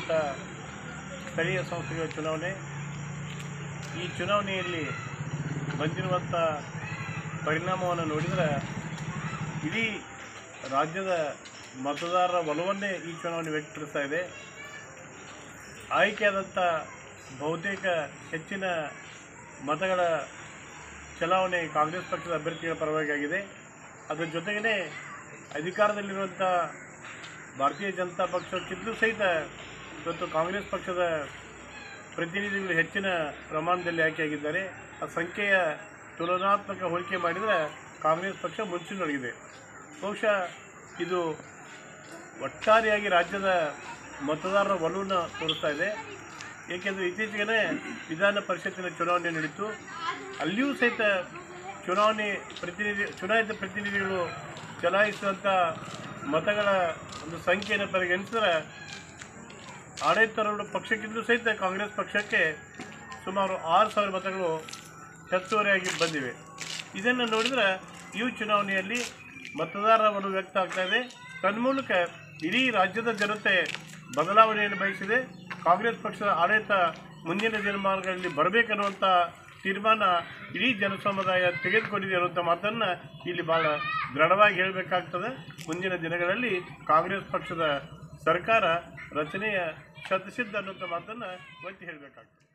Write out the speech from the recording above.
ನಡೆಯುವಂಥ ಸ್ಥಳೀಯ ಸಂಸ್ಥೆಗಳ ಚುನಾವಣೆ ಈ ಚುನಾವಣೆಯಲ್ಲಿ ಬಂದಿರುವಂಥ ಪರಿಣಾಮವನ್ನು ನೋಡಿದರೆ ಇಡೀ ರಾಜ್ಯದ ಮತದಾರರ ಒಲವನ್ನೇ ಈ ಚುನಾವಣೆ ವ್ಯಕ್ತಪಡಿಸ್ತಾ ಇದೆ ಆಯ್ಕೆಯಾದಂಥ ಬಹುತೇಕ ಹೆಚ್ಚಿನ ಮತಗಳ ಚಲಾವಣೆ ಕಾಂಗ್ರೆಸ್ ಪಕ್ಷದ ಅಭ್ಯರ್ಥಿಗಳ ಪರವಾಗಿ ಆಗಿದೆ ಅದರ ಜೊತೆಗೇ ಅಧಿಕಾರದಲ್ಲಿರುವಂಥ ಭಾರತೀಯ ಜನತಾ ಪಕ್ಷಕ್ಕಿಂತಲೂ ಸಹಿತ ಇವತ್ತು ಕಾಂಗ್ರೆಸ್ ಪಕ್ಷದ ಪ್ರತಿನಿಧಿಗಳು ಹೆಚ್ಚಿನ ಪ್ರಮಾಣದಲ್ಲಿ ಆಯ್ಕೆಯಾಗಿದ್ದಾರೆ ಆ ಸಂಖ್ಯೆಯ ತುಲನಾತ್ಮಕ ಹೋಲಿಕೆ ಮಾಡಿದರೆ ಕಾಂಗ್ರೆಸ್ ಪಕ್ಷ ಮುಂಚೂಣಿಯೊಳಗಿದೆ ಬಹುಶಃ ಇದು ಒಟ್ಟಾರೆಯಾಗಿ ರಾಜ್ಯದ ಮತದಾರರ ಒಲವನ್ನು ತೋರಿಸ್ತಾ ಇದೆ ಏಕೆಂದರೆ ಇತ್ತೀಚೆಗೆ ವಿಧಾನ ಪರಿಷತ್ತಿನ ಚುನಾವಣೆ ನಡೀತು ಅಲ್ಲಿಯೂ ಸಹಿತ ಚುನಾವಣೆ ಪ್ರತಿನಿಧಿ ಚುನಾಯಿತ ಪ್ರತಿನಿಧಿಗಳು ಚಲಾಯಿಸಿದಂಥ ಮತಗಳ ಒಂದು ಸಂಖ್ಯೆಯನ್ನು ಪರಿಗಣಿಸಿದ್ರೆ ಆಡಳಿತಾರೂಢ ಪಕ್ಷಕ್ಕಿಂತಲೂ ಸಹಿತ ಕಾಂಗ್ರೆಸ್ ಪಕ್ಷಕ್ಕೆ ಸುಮಾರು ಆರು ಸಾವಿರ ಮತಗಳು ಹೆಚ್ಚುವರಿಯಾಗಿ ಬಂದಿವೆ ಇದನ್ನು ನೋಡಿದರೆ ಈ ಚುನಾವಣೆಯಲ್ಲಿ ಮತದಾರರ ಒಲವು ವ್ಯಕ್ತ ಆಗ್ತಾ ಇದೆ ತನ್ಮೂಲಕ ಇಡೀ ರಾಜ್ಯದ ಜನತೆ ಬದಲಾವಣೆಯನ್ನು ಬಯಸಿದೆ ಕಾಂಗ್ರೆಸ್ ಪಕ್ಷದ ಆಡಳಿತ ಮುಂದಿನ ದಿನಮಾನಗಳಲ್ಲಿ ಬರಬೇಕನ್ನುವಂಥ ತೀರ್ಮಾನ ಇಡೀ ಜನಸಮುದಾಯ ತೆಗೆದುಕೊಂಡಿದೆ ಅನ್ನುವಂಥ ಮಾತನ್ನು ಇಲ್ಲಿ ಭಾಳ ದೃಢವಾಗಿ ಹೇಳಬೇಕಾಗ್ತದೆ ಮುಂದಿನ ದಿನಗಳಲ್ಲಿ ಕಾಂಗ್ರೆಸ್ ಪಕ್ಷದ ಸರ್ಕಾರ ರಚನೆಯ ಶತಸಿದ್ಧ ಅನ್ನುವಂಥ ಮಾತನ್ನು ಒತ್ತಿ ಹೇಳಬೇಕಾಗ್ತದೆ